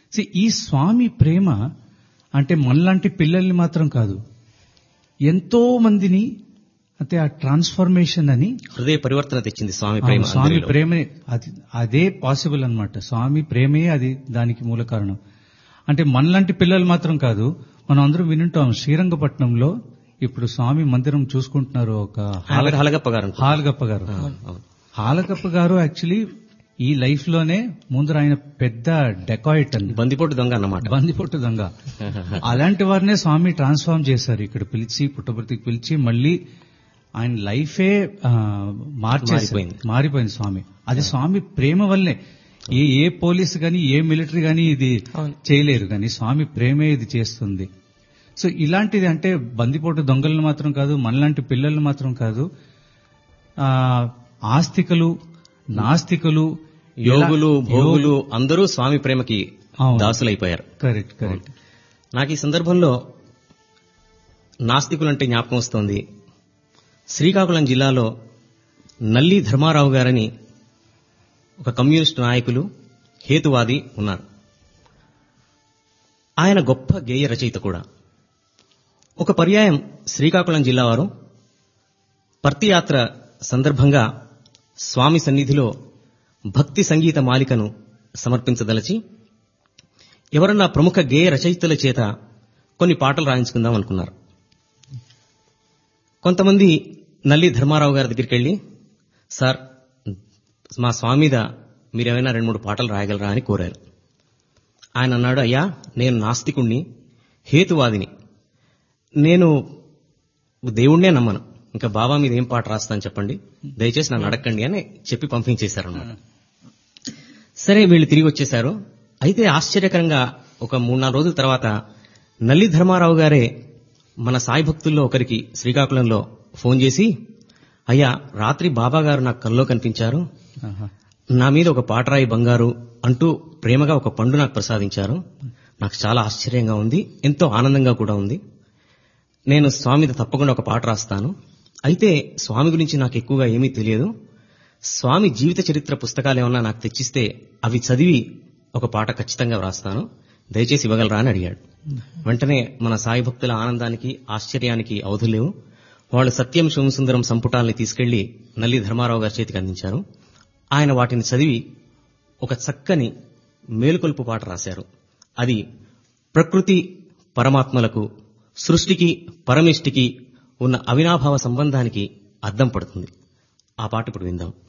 See, ఈ స్వామి ప్రేమ అంటే మనలాంటి పిల్లల్ని మాత్రం కాదు ఎంతో మందిని అంటే ఆ ట్రాన్స్ఫర్మేషన్ అని హృదయ పరివర్తన తెచ్చింది స్వామి ప్రేమ అవును, స్వామి అందరిలో. ప్రేమే అది అదే పాసిబుల్ అన్నమాట స్వామి ప్రేమే అది దానికి మూల కారణం అంటే మనలాంటి పిల్లలు మాత్రం కాదు మనం అందరం వినుంటాం శ్రీరంగపట్నంలో ఇప్పుడు స్వామి మందిరం చూసుకుంటున్నారు ఒక ఆయన పేరు హలగప్ప గారు అనుకుంటా. హాల్గప్ప గారు ఆ, అవును. హాలగప్ప గారు యాక్చువల్లీ ఈ లైఫ్ లోనే ముందర ఆయన పెద్ద డెకాయిట్ అండి బందిపోటు దొంగ అన్నమాట బందిపొట్టు దొంగ అలాంటి వారినే స్వామి ట్రాన్స్ఫార్మ్ చేశారు ఇక్కడ పిలిచి పుట్టపర్తికి పిలిచి మళ్ళీ ఆయన లైఫే ఆ, మార్చేశారు మారిపోయింది. మారిపోయింది స్వామి అది స్వామి ప్రేమ వల్లే ఏ ఏ పోలీస్ గాని ఏ మిలిటరీ గాని ఇది చేయలేరు కానీ స్వామి ప్రేమే ఇది చేస్తుంది సో ఇలాంటిది అంటే బందిపోటు దొంగలను మాత్రం కాదు మనలాంటి పిల్లలను మాత్రం కాదు ఆ ఆస్తికులు నాస్తికులు యోగులు భోగులు అందరూ స్వామి ప్రేమకి అవును. దాసులైపోయారు కరెక్ట్ కరెక్ట్ నాకు ఈ సందర్భంలో నాస్తికులంటే జ్ఞాపకం వస్తోంది శ్రీకాకుళం జిల్లాలో నల్లి ధర్మారావు గారని ఒక కమ్యూనిస్టు నాయకులు హేతువాది ఉన్నారు ఆయన గొప్ప గేయ రచయిత కూడా ఒక పర్యాయం శ్రీకాకుళం జిల్లా వారు పర్తియాత్ర సందర్భంగా స్వామి సన్నిధిలో భక్తి సంగీత మాలికను సమర్పించదలచి ఎవరన్నా ప్రముఖ గేయ రచయితల చేత కొన్ని పాటలు రాయించుకుందాం అనుకున్నారు కొంతమంది నల్లి ధర్మారావు గారి దగ్గరికి వెళ్ళి సార్ మా స్వామి మీద మీరేమైనా రెండు మూడు పాటలు రాయగలరా అని కోరారు ఆయన అన్నాడు అయ్యా నేను నాస్తికుణ్ణి హేతువాదిని నేను దేవుణ్ణే నమ్మను ఇంకా బాబా మీద ఏం పాట రాస్తాను చెప్పండి దయచేసి నన్ను అడగండి అని చెప్పి పంపించేశారన్నమాట సరే వీళ్ళు తిరిగి వచ్చేశారు అయితే ఆశ్చర్యకరంగా ఒక మూడు నాలుగు రోజుల తర్వాత నల్లి ధర్మారావు గారే మన సాయి భక్తుల్లో ఒకరికి శ్రీకాకుళంలో ఫోన్ చేసి అయ్యా రాత్రి బాబా గారు నాకు కల్లో కనిపించారు ఆహా. నా మీద ఒక పాటరాయి బంగారు అంటూ ప్రేమగా ఒక పండు నాకు ప్రసాదించారు నాకు చాలా ఆశ్చర్యంగా ఉంది ఎంతో ఆనందంగా కూడా ఉంది నేను స్వామి మీద తప్పకుండా ఒక పాట రాస్తాను అయితే స్వామి గురించి నాకు ఎక్కువగా ఏమీ తెలియదు స్వామి జీవిత చరిత్ర పుస్తకాలు ఏమన్నా నాకు తెచ్చిస్తే అవి చదివి ఒక పాట ఖచ్చితంగా వ్రాస్తాను దయచేసి ఇవ్వగలరా అని అడిగాడు వెంటనే మన సాయి భక్తుల ఆనందానికి ఆశ్చర్యానికి అవధులేవు వాళ్ళు సత్యం శివసుందరం సంపుటాల్ని తీసుకెళ్లి నల్లి ధర్మారావు గారి చేతికి అందించారు ఆయన వాటిని చదివి ఒక చక్కని మేలుకొల్పు పాట రాశారు అది ప్రకృతి పరమాత్మలకు సృష్టికి పరమిష్టికి ఉన్న అవినాభావ సంబంధానికి అద్దం పడుతుంది ఆ పాట ఇప్పుడు విందాం